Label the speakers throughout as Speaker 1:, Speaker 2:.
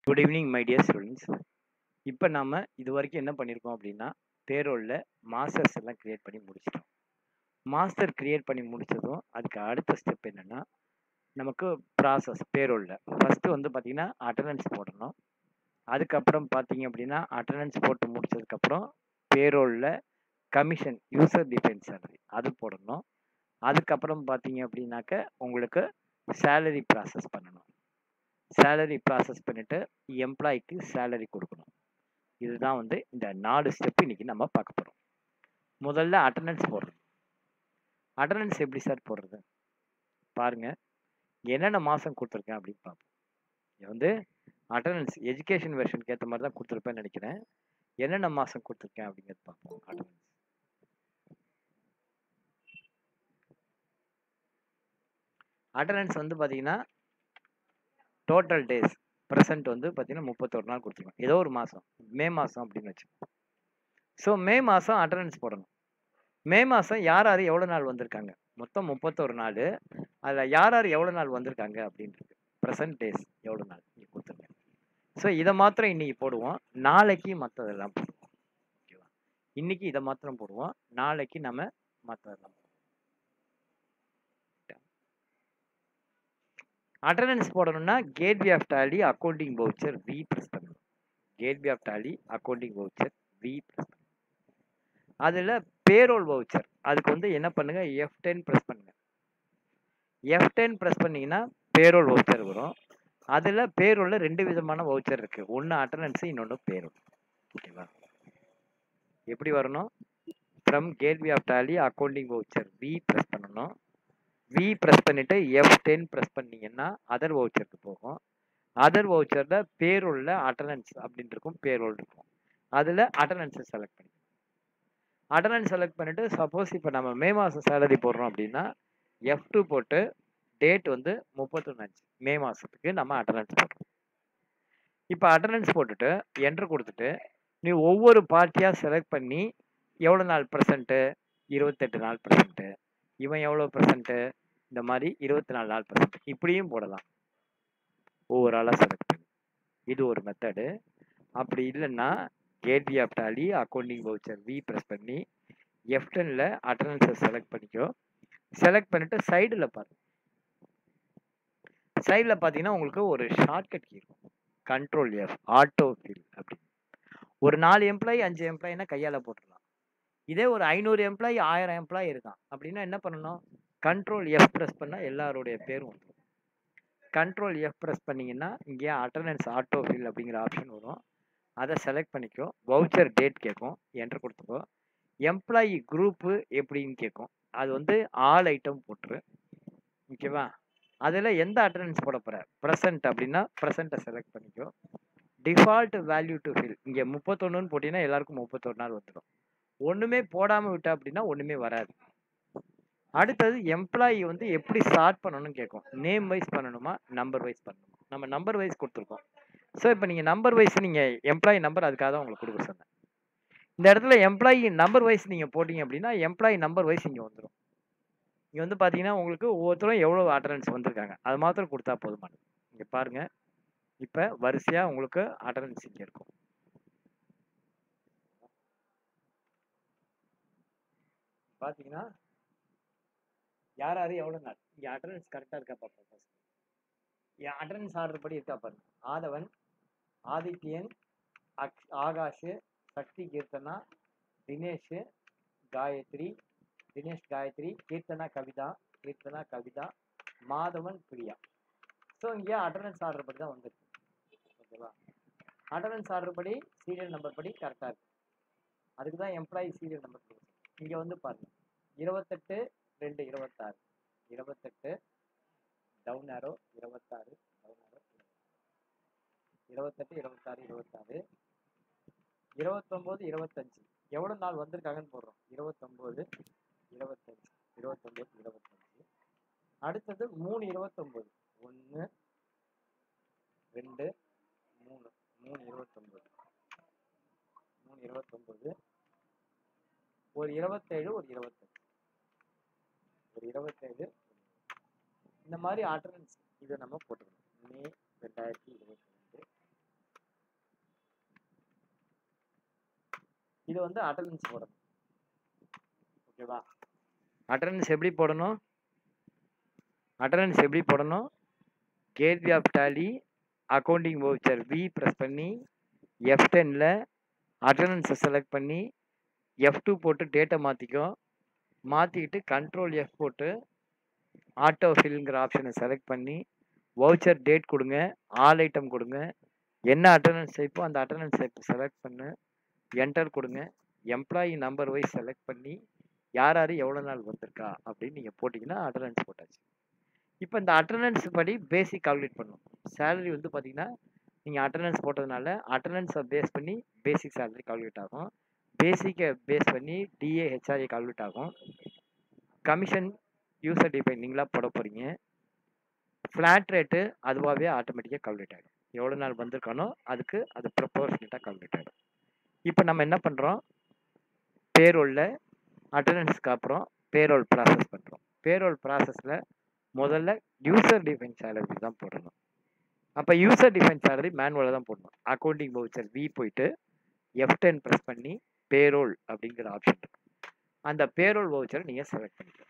Speaker 1: Good evening my dear students இப்போ நாம இது வரைக்கும் என்ன பண்ணியிருக்கோம் அப்படின்னா பேரோலில் மாஸ்டர்ஸ் எல்லாம் கிரியேட் பண்ணி முடிச்சிட்டோம் மாஸ்டர் கிரியேட் பண்ணி முடிச்சதும் அதுக்கு அடுத்த ஸ்டெப் என்னென்னா நமக்கு ப்ராசஸ் பேரோலில் ஃபஸ்ட்டு வந்து பார்த்திங்கன்னா அட்டண்டன்ஸ் போடணும் அதுக்கப்புறம் பார்த்தீங்க அப்படின்னா அட்டண்டன்ஸ் போட்டு முடிச்சதுக்கப்புறம் பேரோலில் கமிஷன் யூசர் டிஃபென்ஸ் சேலரி அது போடணும் அதுக்கப்புறம் பார்த்தீங்க அப்படின்னாக்க உங்களுக்கு சேலரி ப்ராசஸ் பண்ணணும் சேலரி ப்ராசஸ் பண்ணிவிட்டு எம்ப்ளாய்க்கு சேலரி கொடுக்கணும் இதுதான் வந்து இந்த நாலு ஸ்டெப் இன்னைக்கு நம்ம பார்க்க போகிறோம் முதல்ல அட்டண்டன்ஸ் போடுறது அட்டண்டன்ஸ் எப்படி சார் போடுறது பாருங்க என்னென்ன மாதம் கொடுத்துருக்கேன் அப்படின்னு பார்ப்போம் இது வந்து அட்டண்டன்ஸ் எஜுகேஷன் வெர்ஷனுக்கு ஏற்ற மாதிரி தான் கொடுத்துருப்பேன்னு நினைக்கிறேன் என்னென்ன மாதம் கொடுத்துருக்கேன் அப்படிங்கிறது பார்ப்போம் அட்டண்டன்ஸ் அட்டண்டன்ஸ் வந்து பார்த்தீங்கன்னா டோட்டல் டேஸ் ப்ரெசன்ட் வந்து பார்த்தீங்கன்னா முப்பத்தொரு நாள் கொடுத்துருக்கோம் ஏதோ ஒரு மாதம் மே மாதம் அப்படின்னு வச்சுக்கோங்க ஸோ மே மாதம் அட்டண்டன்ஸ் போடணும் மே மாதம் யார் யார் எவ்வளோ நாள் வந்திருக்காங்க மொத்தம் முப்பத்தொரு நாள் அதில் யார் யார் எவ்வளோ நாள் வந்திருக்காங்க அப்படின்றது ப்ரெசன்ட் டேஸ் எவ்வளோ நாள் இங்கே கொடுத்துருங்க ஸோ இதை மாத்திரம் இன்னைக்கு போடுவோம் நாளைக்கு மற்றதெல்லாம் போடுவோம் ஓகேவா இன்னைக்கு இதை மாத்திரம் போடுவோம் நாளைக்கு நம்ம மற்றதெல்லாம் போடுவோம் அட்டண்டன்ஸ் போடணும்னா gateway of Tally accounting voucher V press பண்ணணும் gateway of Tally accounting voucher V press பண்ணணும் அதில் பேரோல் வவுச்சர் அதுக்கு வந்து என்ன பண்ணுங்க எஃப் டென் ப்ரெஸ் பண்ணுங்க எஃப் டென் ப்ரெஸ் பண்ணீங்கன்னா பேரோல் வவுச்சர் வரும் அதில் பேரோலில் ரெண்டு விதமான வவுச்சர் இருக்குது ஒன்று அட்டண்டன்ஸு இன்னொன்று பேரோல் ஓகேவா எப்படி வரணும் from gateway of Tally accounting voucher V press பண்ணணும் வி ப்ரெஸ் பண்ணிவிட்டு எஃப் டென் ப்ரெஸ் பண்ணீங்கன்னா அதர் வவுச்சருக்கு போகும் அதர் வவுச்சரில் பேரோலில் அட்டண்டன்ஸ் அப்படின்னு இருக்கும் பேரோல் இருக்கும் அதில் அட்டண்டன்ஸை செலக்ட் பண்ணி அட்டண்டன்ஸ் செலக்ட் பண்ணிவிட்டு சப்போஸ் இப்போ நம்ம மே மாதம் சேலரி போடுறோம் அப்படின்னா எஃப் டூ போட்டு டேட் வந்து முப்பத்தொன்று அஞ்சு மே மாதத்துக்கு நம்ம அட்டண்டன்ஸ் போடுறோம் இப்போ அட்டண்டன்ஸ் போட்டுட்டு என்ட்ரு கொடுத்துட்டு நீ ஒவ்வொரு பார்ட்டியாக செலக்ட் பண்ணி எவ்வளோ நாள் ப்ரெசண்ட்டு இருபத்தெட்டு நாள் ப்ரெசண்ட்டு இவன் எவ்வளோ ப்ரெசண்ட்டு இந்த மாதிரி இருபத்தி நாலு நாள் ப்ரெசண்ட் இப்படியும் போடலாம் ஒவ்வொரு ஆளாக செலக்ட் பண்ணி இது ஒரு மெத்தடு அப்படி இல்லைன்னா gateway of Tally accounting voucher V press பண்ணி எஃப் டெனில் அட்டண்டன்ஸை செலக்ட் பண்ணிக்கோ செலக்ட் பண்ணிவிட்டு சைடில் பாரு சைடில் பார்த்தீங்கன்னா உங்களுக்கு ஒரு ஷார்ட்கட் கீ இருக்கும் கண்ட்ரோல் எஃப் ஆட்டோ ஃபில் அப்படின்னு ஒரு நாலு எம்ப்ளாயி அஞ்சு எம்ப்ளாயினா கையால் போட்டுடலாம் இதே ஒரு ஐநூறு எம்ப்ளாயி ஆயிரம் எம்ப்ளாயி இருக்கான் அப்படின்னா என்ன பண்ணணும் கண்ட்ரோல் எஃப் ப்ரெஸ் பண்ணால் எல்லாருடைய பேரும் வந்துடும் கண்ட்ரோல் எஃப் ப்ரெஸ் பண்ணிங்கன்னா இங்கே அட்டண்டன்ஸ் ஆட்டோ ஃபில் அப்படிங்கிற ஆப்ஷன் வரும் அதை செலக்ட் பண்ணிக்கோ வவுச்சர் டேட் கேட்கும் என்ட்ரு கொடுத்துக்கோ எம்ப்ளாயி குரூப்பு எப்படின்னு கேட்கும் அது வந்து ஆல் ஐட்டம் போட்டுரு ஓகேவா அதில் எந்த அட்டண்டன்ஸ் போட போகிற ப்ரெசன்ட் அப்படின்னா ப்ரெசண்ட்டை செலக்ட் பண்ணிக்கோ டிஃபால்ட் வேல்யூ டு ஃபில் இங்கே முப்பத்தொன்னுன்னு போட்டிங்கன்னா எல்லாருக்கும் முப்பத்தொரு நாள் வந்துடும் ஒன்றுமே போடாமல் விட்டா அப்படின்னா ஒன்றுமே வராது அடுத்தது எம்ப்ளாயி வந்து எப்படி ஸ்டார்ட் பண்ணணும்னு கேட்கும் நேம் வைஸ் பண்ணணுமா நம்பர் வைஸ் பண்ணணுமா நம்ம நம்பர் வைஸ் கொடுத்துருக்கோம் ஸோ இப்போ நீங்கள் நம்பர் வைஸ் நீங்கள் எம்ப்ளாயி நம்பர் அதுக்காக தான் உங்களுக்கு கொடுக்க சொன்னேன் இந்த இடத்துல எம்ப்ளாயி நம்பர் வைஸ் நீங்கள் போட்டிங்க அப்படின்னா எம்ப்ளாயி நம்பர் வைஸ் இங்கே வந்துடும் இங்கே வந்து பார்த்தீங்கன்னா உங்களுக்கு ஒவ்வொருத்தரும் எவ்வளோ அட்டண்டன்ஸ் வந்திருக்காங்க அது மாத்திரம் கொடுத்தா போதுமானது இங்கே பாருங்கள் இப்போ வரிசையாக உங்களுக்கு அட்டண்டன்ஸ் இங்கே இருக்கும் பார்த்தீங்கன்னா யார் யார் எவ்வளோ நாள் இங்கே அட்டண்டன்ஸ் கரெக்டாக இருக்கா பார்ப்போம் ஃபஸ்ட் என் அட்டண்டன்ஸ் ஆர்டர் படி இருக்கா பாருங்க ஆதவன் ஆதித்யன் அக் ஆகாஷ் சக்தி கீர்த்தனா தினேஷ் காயத்ரி தினேஷ் காயத்ரி கீர்த்தனா கவிதா கீர்த்தனா கவிதா மாதவன் பிரியா ஸோ இங்கே அட்டண்டன்ஸ் ஆர்டர் படி தான் வந்திருக்கு ஓகேவா அட்டண்டன்ஸ் ஆர்டர் படி சீரியல் நம்பர் படி கரெக்டாக இருக்கு அதுக்கு தான் எம்ப்ளாயி சீரியல் நம்பர் கொடுக்கும் இங்கே வந்து பாருங்க இருபத்தெட்டு ரெண்டு இருபத்தாறு இருபத்தெட்டு டவுன் ஆரோ இருபத்தாறு டவுன் ஆரோ இருபத்தெட்டு இருபத்தாறு இருபத்தாறு இருபத்தொம்போது இருபத்தஞ்சு எவ்வளோ நாள் வந்திருக்காங்கன்னு போடுறோம் இருபத்தொம்போது இருபத்தஞ்சு இருபத்தொம்போது இருபத்தஞ்சு அடுத்தது மூணு இருபத்தொம்போது ஒன்று ரெண்டு மூணு மூணு இருபத்தொம்போது மூணு இருபத்தொம்போது ஒரு இருபத்தேழு ஒரு இருபத்தஞ்சு ஒரு இருபத்தேழு இந்த மாதிரி அட்டண்டன்ஸ் இதை நம்ம போட்டுக்கணும் மே ரெண்டாயிரத்தி இருபத்தி ரெண்டு இது வந்து அட்டண்டன்ஸ் போடணும் ஓகேவா அட்டண்டன்ஸ் எப்படி போடணும் அட்டண்டன்ஸ் எப்படி போடணும் gateway of Tally accounting voucher V press பண்ணி எஃப் டெனில் அட்டண்டன்ஸை செலக்ட் பண்ணி எஃப் டூ போட்டு டேட்டை மாற்றிக்கோ மாற்றிக்கிட்டு கண்ட்ரோல் எஃப் போட்டு ஆட்டோ ஃபில்ங்கிற ஆப்ஷனை செலக்ட் பண்ணி வவுச்சர் டேட் கொடுங்க ஆல் ஐட்டம் கொடுங்க என்ன அட்டண்டன்ஸ் டைப்போ அந்த அட்டண்டன்ஸ் டைப் செலக்ட் பண்ணு என்டர் கொடுங்க எம்ப்ளாயி நம்பர் வைஸ் செலக்ட் பண்ணி யார் யார் எவ்வளோ நாள் வந்திருக்கா அப்படின்னு நீங்கள் போட்டிங்கன்னா அட்டண்டன்ஸ் போட்டாச்சு இப்போ இந்த அட்டண்டன்ஸ் படி பேசிக் கால்குலேட் பண்ணணும் சேலரி வந்து பார்த்தீங்கன்னா நீங்கள் அட்டண்டன்ஸ் போட்டதுனால அட்டண்டன்ஸை பேஸ் பண்ணி பேசிக் சேலரி கால்குலேட் ஆகும் பேசிக்கை பேஸ் பண்ணி டிஏ ஹெச்ஆர்ஏ கால்குலேட் ஆகும் கமிஷன் யூசர் டிஃபைன் நீங்களாக போட போகிறீங்க ஃப்ளாட் ரேட்டு அதுவாகவே ஆட்டோமேட்டிக்காக கால்குலேட் ஆகிடும் எவ்வளோ நாள் வந்திருக்கானோ அதுக்கு அது ப்ரொப்போர்ஷனேட்டாக கால்குலேட் ஆகிடும் இப்போ நம்ம என்ன பண்ணுறோம் பேரோலில் அட்டண்டன்ஸ்க்கு அப்புறம் பேரோல் ப்ராசஸ் பண்ணுறோம் பேரோல் ப்ராசஸில் முதல்ல யூசர் டிஃபைன் சேலரி தான் போடணும் அப்போ யூசர் டிஃபைன் சேலரி மேனுவலாக தான் போடணும் அக்கௌண்டிங் வவுச்சர் வி போயிட்டு எஃப் டென் ப்ரெஸ் பண்ணி பேரோல் அப்படிங்கிற ஆப்ஷன் இருக்கு அந்த பேரோல் வவுச்சரை நீங்கள் செலக்ட் பண்ணிக்கலாம்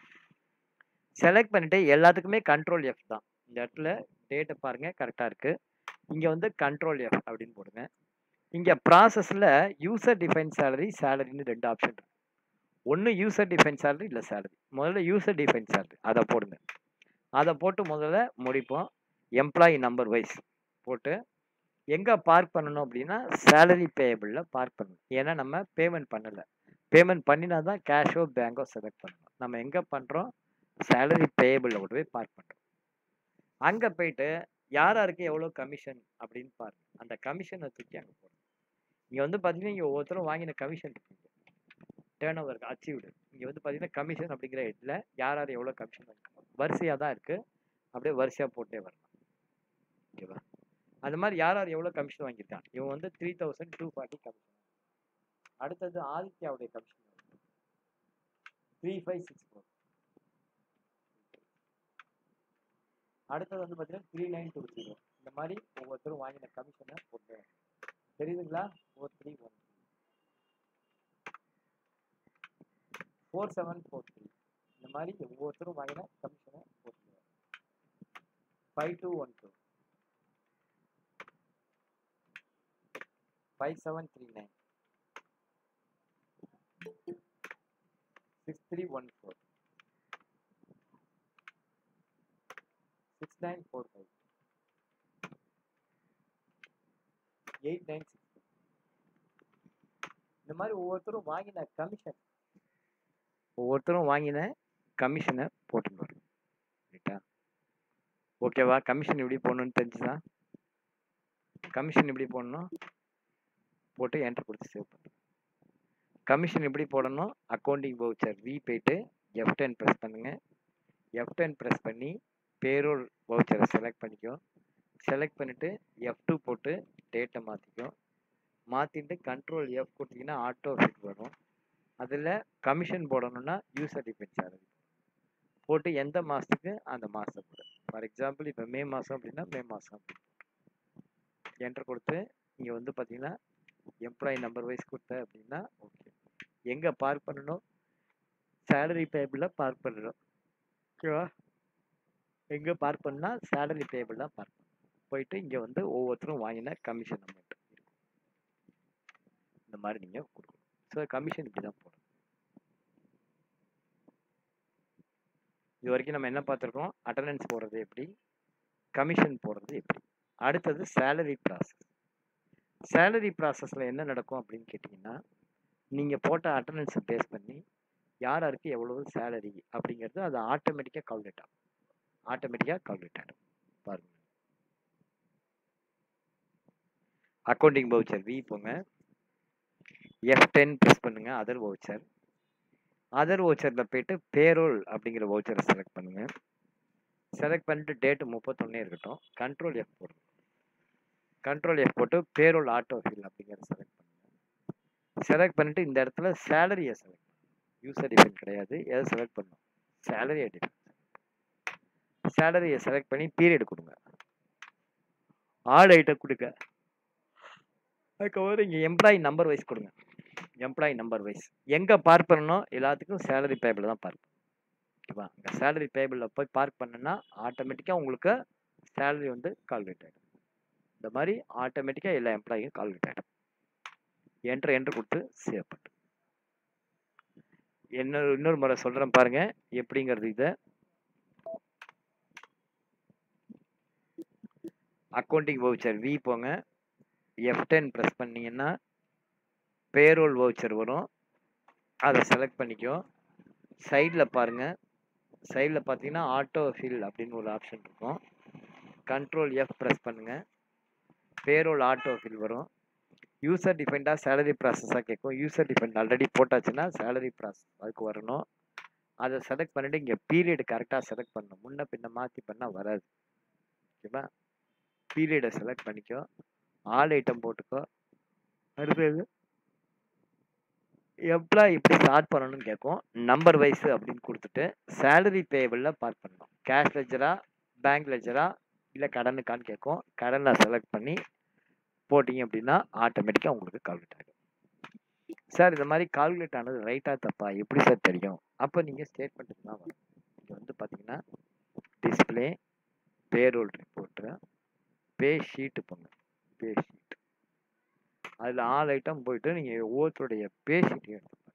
Speaker 1: செலக்ட் பண்ணிவிட்டு எல்லாத்துக்குமே கண்ட்ரோல் எஃப் தான் இந்த இடத்துல டேட்டை பாருங்கள் கரெக்டாக இருக்குது இங்கே வந்து கண்ட்ரோல் எஃப் அப்படின்னு போடுங்க இங்கே ப்ராசஸில் யூசர் டிஃபைன் சேலரி சேலரின்னு ரெண்டு ஆப்ஷன் இருக்கு ஒன்று யூசர் டிஃபைன் சேலரி இல்லை சேலரி முதல்ல யூசர் டிஃபைன் சேலரி அதை போடுங்க அதை போட்டு முதல்ல முடிப்போம் எம்ப்ளாயி நம்பர் வைஸ் போட்டு எங்கே பார்க் பண்ணணும் அப்படின்னா சேலரி பேயபிளில் பார்க் பண்ணணும் ஏன்னா நம்ம பேமெண்ட் பண்ணலை பேமெண்ட் பண்ணினா தான் கேஷோ பேங்கோ செலக்ட் பண்ணணும் நம்ம எங்கே பண்ணுறோம் சேலரி பேயபிளில் கொண்டு போய் பார்க் பண்ணுறோம் அங்கே போயிட்டு யார் யாருக்கு எவ்வளோ கமிஷன் அப்படின்னு பாருங்க அந்த கமிஷனை தூக்கி அங்கே போடணும் இங்கே வந்து பார்த்தீங்கன்னா இங்கே ஒவ்வொருத்தரும் வாங்கின கமிஷன் இருக்குங்க டேர்ன் ஓவர் அச்சீவ்டு இங்கே வந்து பார்த்தீங்கன்னா கமிஷன் அப்படிங்கிற இடத்துல யார் யார் எவ்வளோ கமிஷன் வாங்கிக்கணும் வரிசையாக தான் இருக்குது அப்படியே வரிசையாக போட்டே வரலாம் ஓகேவா அந்த மாதிரி யார் யார் எவ்வளோ கமிஷன் வாங்கியிருக்கான் இவன் வந்து three thousand two forty commission அடுத்தது ஆதித்யாவுடைய commission three five six four அடுத்தது வந்து பார்த்தீங்கன்னா த்ரீ நைன் டூ ஜீரோ இந்த மாதிரி ஒவ்வொருத்தரும் வாங்கின கமிஷனை போட்டு தெரியுதுங்களா four three one four seven four three இந்த மாதிரி ஒவ்வொருத்தரும் வாங்கின கமிஷனை போட்டு five two one two five seven three nine six three one four six nine four five eight nine six இந்த மாதிரி ஒவ்வொருத்தரும் வாங்கின கமிஷன் ஒவ்வொருத்தரும் வாங்கின கமிஷனை போட்டுன்னு வரும் ரைட்டா ஓகேவா கமிஷன் எப்படி போடணும்னு தெரிஞ்சுதா கமிஷன் எப்படி போடணும் போட்டு என்டர் கொடுத்து சேவ் பண்ணுறேன் கமிஷன் எப்படி போடணும் அக்கௌண்டிங் வவுச்சர் வி போயிட்டு எஃப் டென் ப்ரெஸ் பண்ணுங்கள் எஃப் டென் ப்ரெஸ் பண்ணி பேரோல் வவுச்சரை செலக்ட் பண்ணிக்கோ செலக்ட் பண்ணிவிட்டு எஃப் டூ போட்டு டேட்டை மாற்றிக்கோ மாற்றிட்டு கண்ட்ரோல் எஃப் கொடுத்தீங்கன்னா ஆட்டோ ஃபிட் வரும் அதில் கமிஷன் போடணும்னா யூசர் டிஃபென்ஸ் சேலரி போட்டு எந்த மாதத்துக்கு அந்த மாதம் போடு ஃபார் எக்ஸாம்பிள் இப்போ மே மாதம் அப்படின்னா மே மாதம் அப்படி என்டர் கொடுத்து இங்கே வந்து பார்த்தீங்கன்னா எம்ப்ளாயி நம்பர் வைஸ் கொடுத்த அப்படின்னா ஓகே எங்கே பார்க் பண்ணணும் சேலரி பேபிளில் பார்க் பண்ணணும் ஓகேவா எங்கே பார்க் பண்ணால் சேலரி பேபிள் தான் பார்க் பண்ணணும் போயிட்டு இங்கே வந்து ஒவ்வொருத்தரும் வாங்கின கமிஷன் அமௌண்ட் இந்த மாதிரி நீங்கள் கொடுக்கணும் ஸோ கமிஷன் இப்படி தான் போடணும் இது வரைக்கும் நம்ம என்ன பார்த்துருக்கோம் அட்டண்டன்ஸ் போடுறது எப்படி கமிஷன் போடுறது எப்படி அடுத்தது சேலரி ப்ராசஸ் சேலரி ப்ராசஸில் என்ன நடக்கும் அப்படின்னு கேட்டிங்கன்னா நீங்கள் போட்ட அட்டண்டன்ஸை பேஸ் பண்ணி யார் யாருக்கு எவ்வளவு சேலரி அப்படிங்கிறது அது ஆட்டோமேட்டிக்காக கால்குலேட் ஆகும் ஆட்டோமேட்டிக்காக கால்குலேட் ஆகிடும் பாருங்கள் அக்கௌண்டிங் வவுச்சர் வி போங்க எஃப் டென் ப்ரெஸ் பண்ணுங்கள் அதர் வவுச்சர் அதர் வவுச்சரில் போயிட்டு பேரோல் அப்படிங்கிற வவுச்சரை செலக்ட் பண்ணுங்கள் செலக்ட் பண்ணிட்டு டேட்டு முப்பத்தொன்னே இருக்கட்டும் கண்ட்ரோல் எஃப் போடுங்க கண்ட்ரோல் எஃப் போட்டு பேரோல் ஆட்டோ ஃபில் அப்படிங்கிறத செலக்ட் பண்ணுங்கள் செலக்ட் பண்ணிட்டு இந்த இடத்துல சேலரியை செலக்ட் பண்ணுங்க யூசர் டிஃபைன் கிடையாது எதை செலக்ட் பண்ணணும் சேலரியை டிஃபைன் சேலரியை செலக்ட் பண்ணி பீரியட் கொடுங்க ஆல் ஐட்டம் கொடுங்க அதுக்கப்புறம் இங்கே எம்ப்ளாயி நம்பர் வைஸ் கொடுங்க எம்ப்ளாயி நம்பர் வைஸ் எங்கே பார்க் பண்ணணும் எல்லாத்துக்கும் சேலரி பேபிள் தான் பார்க் ஓகேவா அங்கே சேலரி பேபிளில் போய் பார்க் பண்ணுன்னா ஆட்டோமேட்டிக்காக உங்களுக்கு சேலரி வந்து கால்குலேட் ஆகிடும் இந்த மாதிரி ஆட்டோமேட்டிக்காக எல்லா எம்ப்ளாயும் கால்குலேட் ஆகிடும் என்ட்ரு என்ட்ரு கொடுத்து சேவ் பண்ணு என்ன இன்னொரு முறை சொல்கிறேன் பாருங்க எப்படிங்கிறது இதை அக்கௌண்டிங் வவுச்சர் வி போங்க எஃப் டென் ப்ரெஸ் பண்ணீங்கன்னா பேரோல் வவுச்சர் வரும் அதை செலக்ட் பண்ணிக்கோ சைடில் பாருங்கள் சைடில் பார்த்தீங்கன்னா ஆட்டோ ஃபில் அப்படின்னு ஒரு ஆப்ஷன் இருக்கும் கண்ட்ரோல் எஃப் ப்ரெஸ் பண்ணுங்கள் பேரோல் ஆட்டோ ஃபில் வரும் யூசர் டிஃபெண்டாக சேலரி ப்ராசஸாக கேட்கும் யூசர் டிஃபெண்ட் ஆல்ரெடி போட்டாச்சுன்னா சேலரி ப்ராசஸ் அதுக்கு வரணும் அதை செலக்ட் பண்ணிவிட்டு இங்கே பீரியட் கரெக்டாக செலக்ட் பண்ணணும் முன்ன பின்ன மாற்றி பண்ணால் வராது ஓகேவா பீரியடை செலக்ட் பண்ணிக்கோ ஆல் ஐட்டம் போட்டுக்கோ அடுத்தது எம்ப்ளாய் எப்படி ஸ்டார்ட் பண்ணணும்னு கேட்கும் நம்பர் வைஸ் அப்படின்னு கொடுத்துட்டு சேலரி பேபிளில் பார்க் பண்ணணும் கேஷ் லெஜரா பேங்க் லெஜரா இல்லை கடனுக்கான்னு கேட்கும் கடனை செலக்ட் பண்ணி போட்டிங்க அப்படின்னா ஆட்டோமேட்டிக்காக உங்களுக்கு கால்குலேட் ஆகும் சார் இந்த மாதிரி கால்குலேட் ஆனது ரைட்டாக தப்பா எப்படி சார் தெரியும் அப்போ நீங்கள் ஸ்டேட்மெண்ட்டுக்கு தான் வரும் இங்கே வந்து பார்த்தீங்கன்னா display payroll report pay sheet போங்க பே ஷீட் அதில் ஆல் ஐட்டம் போயிட்டு நீங்கள் ஒவ்வொருத்தருடைய பே ஷீட்டையும் எடுத்து பார்க்கலாம்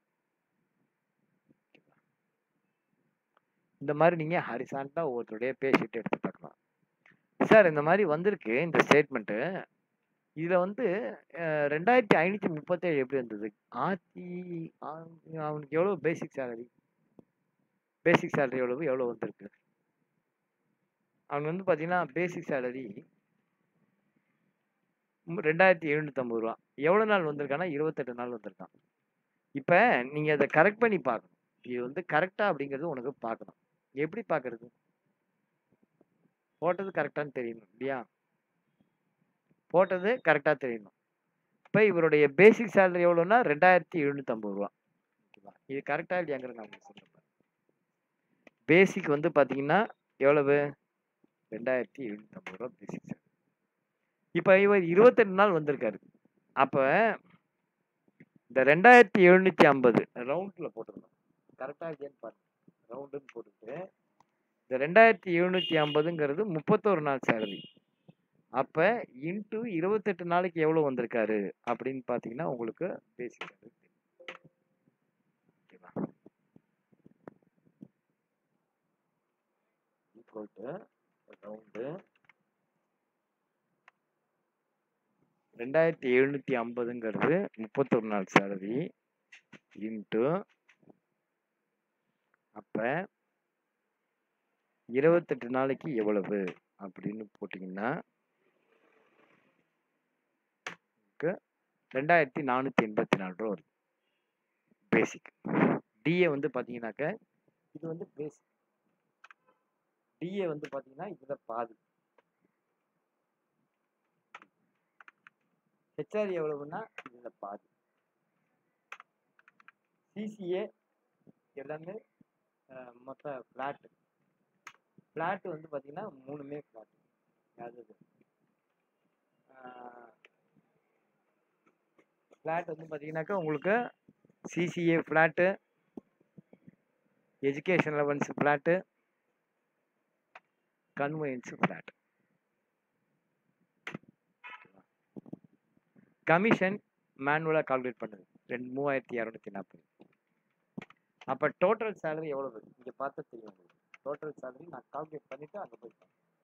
Speaker 1: இந்த மாதிரி நீங்கள் ஹரிசாண்டாக ஒவ்வொருத்தருடைய பே ஷீட் எடுத்து பார்க்கலாம் சார் இந்த மாதிரி வந்திருக்கு இந்த ஸ்டேட்மெண்ட்டு இதில் வந்து அஹ், ரெண்டாயிரத்தி ஐநூற்றி முப்பத்தேழு எப்படி இருந்தது ஆத்தி அவனுக்கு அவனுக்கு எவ்வளோ பேசிக் சேலரி பேசிக் சேலரி எவ்வளவு எவ்வளோ வந்திருக்கு அவனுக்கு வந்து பார்த்தீங்கன்னா பேசிக் சேலரி ரெண்டாயிரத்தி எழுநூற்றம்பது ரூபா எவ்வளோ நாள் வந்திருக்கானா இருபத்தெட்டு நாள் வந்திருக்கான் இப்போ நீங்கள் அதை கரெக்ட் பண்ணி பார்க்கணும் இது வந்து கரெக்டாக அப்படிங்கிறது உனக்கு பார்க்கணும் எப்படி பார்க்கறது போட்டது கரெக்டான்னு தெரியணும் இல்லையா போட்டது கரெக்டாக தெரியணும் இப்போ இவருடைய பேசிக் சேலரி எவ்வளோன்னா ரெண்டாயிரத்தி எழுநூற்றம்பது ரூபா ஓகேவா இது கரெக்டாக இல்லையாங்கிறது நான் உங்களுக்கு சொல்கிறேன் பேசிக் வந்து பார்த்தீங்கன்னா எவ்வளவு ரெண்டாயிரத்தி எழுநூற்றம்பது ரூபா பேசிக் சேலரி இப்போ இவர் இருபத்தெட்டு நாள் வந்திருக்காரு அப்போ இந்த ரெண்டாயிரத்தி எழுநூற்றி ஐம்பது ரவுண்டில் போட்டுருந்தோம் கரெக்டாக இல்லையான்னு பாருங்க ரவுண்டுன்னு போட்டுட்டு இந்த ரெண்டாயிரத்தி எழுநூற்றி ஐம்பதுங்கிறது முப்பத்தோரு நாள் சேலரி அப்போ இன்ட்டு இருபத்தெட்டு நாளைக்கு எவ்வளோ வந்திருக்காரு அப்படின்னு பார்த்தீங்கன்னா உங்களுக்கு பேசிக் சேலரி ஓகேவா ஈக்குவல் டு ரவுண்டு ரெண்டாயிரத்தி எழுநூற்றி ஐம்பதுங்கிறது முப்பத்தொரு நாள் சேலரி இன்ட்டு அப்போ இருபத்தெட்டு நாளைக்கு எவ்வளவு அப்படின்னு போட்டிங்கன்னா உங்களுக்கு ரெண்டாயிரத்தி நானூற்றி எண்பத்தி நாலு ரூபா வருது பேசிக் டிஏ வந்து பார்த்தீங்கன்னாக்க இது வந்து பேசிக் டிஏ வந்து பார்த்தீங்கன்னா இதில் பாதி ஹெச்ஆர் எவ்வளவுன்னா இதில் பாதி சிசிஏ எல்லாமே அஹ், மொத்த ஃப்ளாட்டு ஃப்ளாட்டு வந்து பார்த்தீங்கன்னா மூணுமே ஃப்ளாட்டு அதாவது ஃப்ளாட் வந்து பார்த்தீங்கன்னாக்கா உங்களுக்கு சிசிஏ ஃப்ளாட்டு எஜுகேஷன் லெவன்ஸ் ஃப்ளாட்டு கன்வெயன்ஸ் ஃப்ளாட் கமிஷன் மேனுவலாக கால்குலேட் பண்ணுது ரெண்டு மூவாயிரத்தி இரநூத்தி நாற்பது அப்போ டோட்டல் சேலரி எவ்வளவு இங்கே பார்த்தா தெரியும் உங்களுக்கு டோட்டல் சேலரி நான் கால்குலேட் பண்ணிவிட்டு அங்கே போய்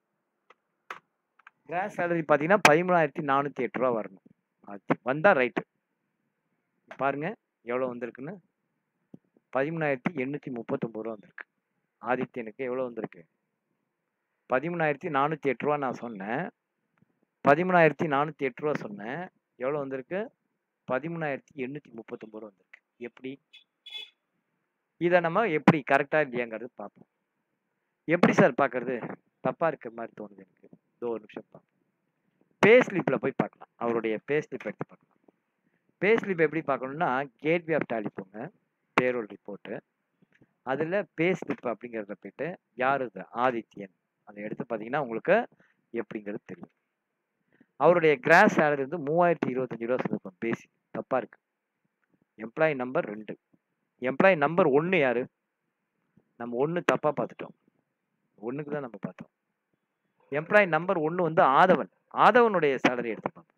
Speaker 1: கிராஸ் சேலரி பார்த்தீங்கன்னா பதிமூணாயிரத்தி நானூற்றி எட்டு ரூபா வரணும் அது வந்தால் ரைட்டு பாருங்க எவ்வளோ வந்திருக்குன்னு பதிமூணாயிரத்தி எண்ணூற்றி முப்பத்தொம்பது ரூபா வந்திருக்கு ஆதித்யனுக்கு எவ்வளோ வந்திருக்கு பதிமூணாயிரத்தி நானூற்றி எட்டு ரூபா நான் சொன்னேன் பதிமூணாயிரத்தி நானூற்றி எட்டு ரூபா சொன்னேன் எவ்வளோ வந்திருக்கு பதிமூணாயிரத்தி எண்ணூற்றி முப்பத்தொம்பது ரூபா வந்திருக்கு எப்படி இதை நம்ம எப்படி கரெக்டாக இல்லையாங்கிறது பார்ப்போம் எப்படி சார் பார்க்கறது தப்பாக இருக்கிற மாதிரி தோணுது எனக்கு இதோ ஒரு நிமிஷம் பார்ப்போம் பே ஸ்லிப்பில் போய் பார்க்கலாம் அவருடைய பே ஸ்லிப் எடுத்து பார்க்கலாம் பே ஸ்லிப் எப்படி பார்க்கணும்னா கேட்வே ஆஃப் டாலி போங்க பேரோல் ரிப்போர்ட்டு அதில் பே ஸ்லிப் அப்படிங்கிறத போயிட்டு யார் இது ஆதித்யன் அதை எடுத்து பார்த்தீங்கன்னா உங்களுக்கு எப்படிங்கிறது தெரியும் அவருடைய கிராஸ் சேலரி வந்து மூவாயிரத்தி இருபத்தஞ்சு ரூபா சொல்லியிருக்கோம் பேசிக் தப்பாக இருக்கு எம்ப்ளாயி நம்பர் ரெண்டு எம்ப்ளாயி நம்பர் ஒன்று யாரு நம்ம ஒன்று தப்பாக பார்த்துட்டோம் ஒன்றுக்கு தான் நம்ம பார்த்தோம் எம்ப்ளாயி நம்பர் ஒன்று வந்து ஆதவன் ஆதவனுடைய சேலரி எடுத்து பார்ப்போம்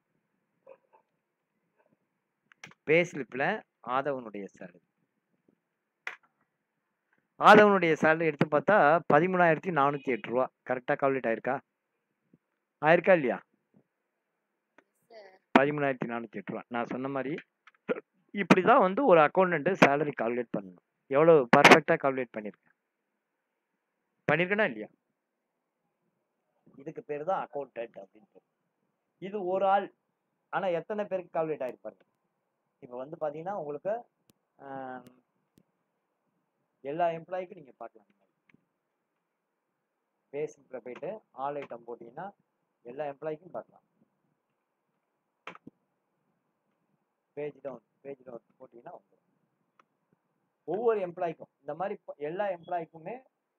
Speaker 1: பே ஸ்லிப்பில் ஆதவனுடைய சேலரி ஆதவனுடைய சேலரி எடுத்து பார்த்தா பதிமூணாயிரத்தி நானூற்றி எட்டு ரூபா கரெக்டாக கால்குலேட் ஆயிருக்கா ஆயிருக்கா இல்லையா பதிமூணாயிரத்தி நானூற்றி எட்டு ரூபா நான் சொன்ன மாதிரி இப்படி தான் வந்து ஒரு அக்கௌண்டன்ட்டு சேலரி கால்குலேட் பண்ணணும் எவ்வளோ பர்ஃபெக்டாக கால்குலேட் பண்ணியிருக்கேன் பண்ணியிருக்கேனா இல்லையா இதுக்கு பேர் தான் அக்கௌண்டன்ட் அப்படின்னு இது ஒரு ஆள் ஆனால் எத்தனை பேருக்கு கால்குலேட் ஆயிருப்பாரு இப்போ வந்து பார்த்தீங்கன்னா உங்களுக்கு ஆம், எல்லா எம்ப்ளாய்க்கும் நீங்கள் பார்க்கலாம் பேசிக்கில் போயிட்டு ஆல் ஐட்டம் போட்டிங்கன்னா எல்லா எம்ப்ளாய்க்கும் பார்க்கலாம் பேஜ் டவுன் பேஜ் டவுன் போட்டிங்கன்னா வந்துடும் ஒவ்வொரு எம்ப்ளாய்க்கும் இந்த மாதிரி ப- எல்லா எம்ப்ளாய்க்குமே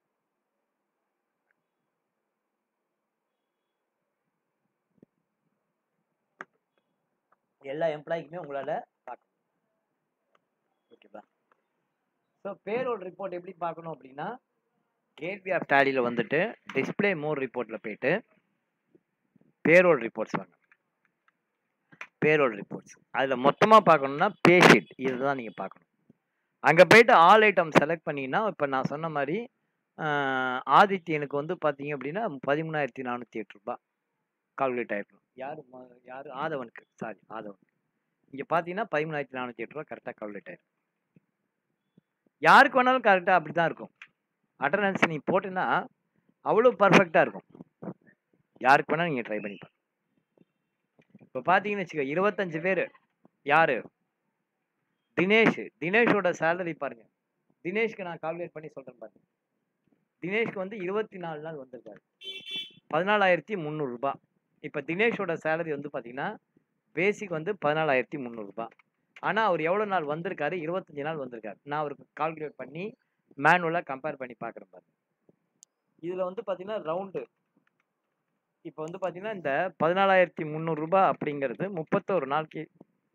Speaker 1: எல்லா எம்ப்ளாய்க்குமே உங்களால் பார்க்க ஓகேவா ஸோ பேரோல் ரிப்போர்ட் எப்படி பார்க்கணும் அப்படின்னா கேட்வே ஆஃப் டேலியில் வந்துட்டு டிஸ்ப்ளே மோர் ரிப்போர்ட்டில் போயிட்டு பேரோல் ரிப்போர்ட்ஸ் வாங்க பேரோல் ரிப்போர்ட்ஸ் அதில் மொத்தமாக பார்க்கணுன்னா பே ஷீட் இதுதான் நீங்கள் பார்க்கணும் அங்கே போயிட்டு ஆல் ஐட்டம் செலக்ட் பண்ணிங்கன்னா இப்போ நான் சொன்ன மாதிரி ஆஹ், ஆதித்யனுக்கு வந்து பார்த்தீங்க அப்படின்னா பதிமூணாயிரத்தி நானூற்றி எட்டு ரூபாய் கால்குலேட் ஆகிருக்கணும் யார் யார் ஆதவனுக்கு சாரி ஆதவனுக்கு இங்கே பார்த்தீங்கன்னா பதிமூணாயிரத்தி நானூற்றி எட்டு ரூபா கரெக்டாக கால்குலேட் ஆயிருக்கு யாருக்கு வேணாலும் கரெக்டாக அப்படி தான் இருக்கும் அட்டண்டன்ஸ் நீ போட்டுன்னா அவ்வளோ பர்ஃபெக்டாக இருக்கும் யாருக்கு வேணால் நீங்கள் ட்ரை பண்ணி பாருங்க இப்போ பார்த்தீங்கன்னு வச்சுக்கோ இருபத்தஞ்சு பேர் யார் தினேஷ் தினேஷோட சேலரி பாருங்க தினேஷ்க்கு நான் கால்குலேட் பண்ணி சொல்கிறேன் பாருங்க தினேஷ்க்கு வந்து இருபத்தி நாலு நாள் வந்திருக்காரு பதினாலாயிரத்தி முந்நூறுரூபா இப்போ தினேஷோட சேலரி வந்து பார்த்தீங்கன்னா பேசிக் வந்து பதினாலாயிரத்தி முந்நூறுரூபா ஆனால் அவர் எவ்வளோ நாள் வந்திருக்காரு இருபத்தஞ்சு நாள் வந்திருக்காரு நான் அவருக்கு கால்குலேட் பண்ணி மேனுவலாக கம்பேர் பண்ணி பார்க்குறேன் பாருங்க இதில் வந்து பார்த்தீங்கன்னா ரவுண்டு இப்போ வந்து பார்த்தீங்கன்னா இந்த பதினாலாயிரத்தி முந்நூறுரூபா அப்படிங்கிறது முப்பத்தோரு நாளைக்கு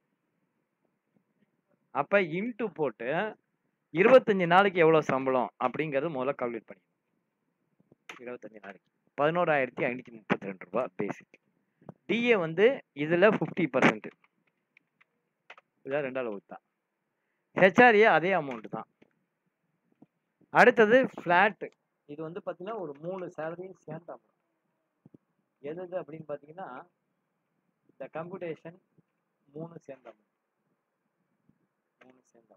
Speaker 1: அப்போ இன்ட்டு போட்டு இருபத்தஞ்சு நாளைக்கு எவ்வளோ சம்பளம் அப்படிங்கிறது முதல்ல கால்குலேட் பண்ணி இருபத்தஞ்சு நாளைக்கு பதினோராயிரத்தி ஐநூற்றி முப்பத்தி ரெண்டு ரூபா பேசிக் டிஏ வந்து இதில் ஃபிஃப்டி பர்சன்ட் இதான் ரெண்டாவது ஊத்தான் ஹெச்ஆர்ஏ அதே அமௌண்ட் தான் அடுத்தது ஃப்ளாட்டு இது வந்து பார்த்தீங்கன்னா ஒரு மூணு சேலரியும் சேர்ந்த அமௌண்ட் எது எது அப்படின்னு பார்த்தீங்கன்னா இந்த கம்ப்யூட்டேஷன் மூணு சேர்ந்த amount. மூணு சேர்ந்த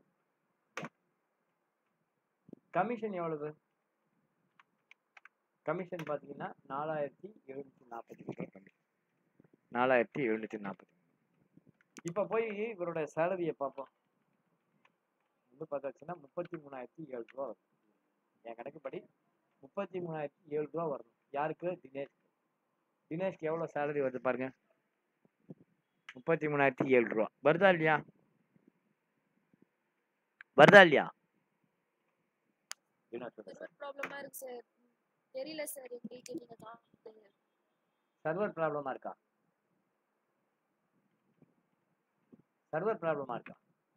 Speaker 1: கமிஷன் எவ்வளவு கமிஷன் பார்த்தீங்கன்னா நாலாயிரத்தி எழுநூற்றி நாற்பத்தி மூணு கமிஷன் நாலாயிரத்தி எழுநூற்றி நாற்பத்தி மூணு இப்போ போய் இவரோட சேலரியை பார்ப்போம் வந்து பார்த்தாச்சுன்னா முப்பத்தி மூணாயிரத்தி ஏழு ரூபா வரும் என் கணக்குப்படி முப்பத்தி மூணாயிரத்தி ஏழு ரூபா வரணும் யாருக்கு தினேஷ் தினேஷ்க்கு எவ்வளோ சேலரி வருது பாருங்க முப்பத்தி மூணாயிரத்தி ஏழு ரூபா வருதா இல்லையா வருதா இல்லையா தினேஷோட
Speaker 2: சர்வர் ப்ராப்ளமா இருக்கு சார் தெரியல சார் எங்களுக்கு நீங்க காட்டுங்க
Speaker 1: சர்வர் ப்ராப்ளமா இருக்கா சர்வர் ப்ராப்ளமா இருக்கா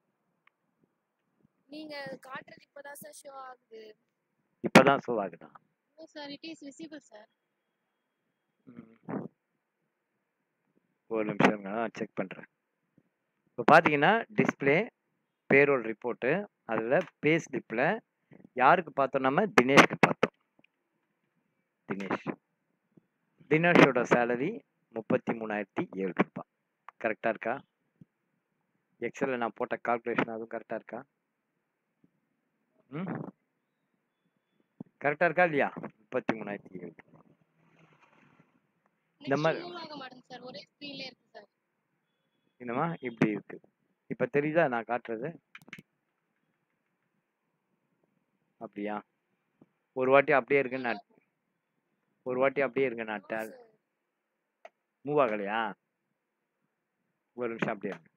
Speaker 2: நீங்க காட்டுறது இப்பதான் சார் ஷோ ஆகுது
Speaker 1: இப்பதான் ஷோ ஆகுதா
Speaker 2: no sir it is visible sir
Speaker 1: hmm. ஒரு நிமிஷம் செக் பண்ணுறேன் இப்போ பார்த்தீங்கன்னா டிஸ்பிளே பேரோல் ரிப்போர்ட்டு அதில் பே ஸ்லிப்பில் யாருக்கு பார்த்தோம் நம்ம தினேஷ்க்கு பார்த்தோம் தினேஷ் தினேஷோட சேலரி முப்பத்தி மூணாயிரத்தி ஏழு ரூபாய் கரெக்டாக இருக்கா எக்ஸலில் நான் போட்ட கால்குலேஷன் அதுவும் கரெக்டாக இருக்கா ம் கரெக்டாக இருக்கா இல்லையா முப்பத்தி மூணாயிரத்தி ஏழு இந்த மாதிரி-
Speaker 2: மூவ் ஆக மாட்டேங்குது சார் ஒரே ஸ்க்ரீன்ல இருக்கு சார்
Speaker 1: என்னம்மா இப்படி இருக்கு இப்போ தெரியுதா நான் காட்டுறது அப்படியா ஒரு வாட்டி அப்படியே இருக்கு நான் ஒரு வாட்டி அப்படியே இருங்க நான்
Speaker 2: No, sir.
Speaker 1: மூவ் ஆகலையா ஒரு நிமிஷம் அப்படியே இருங்க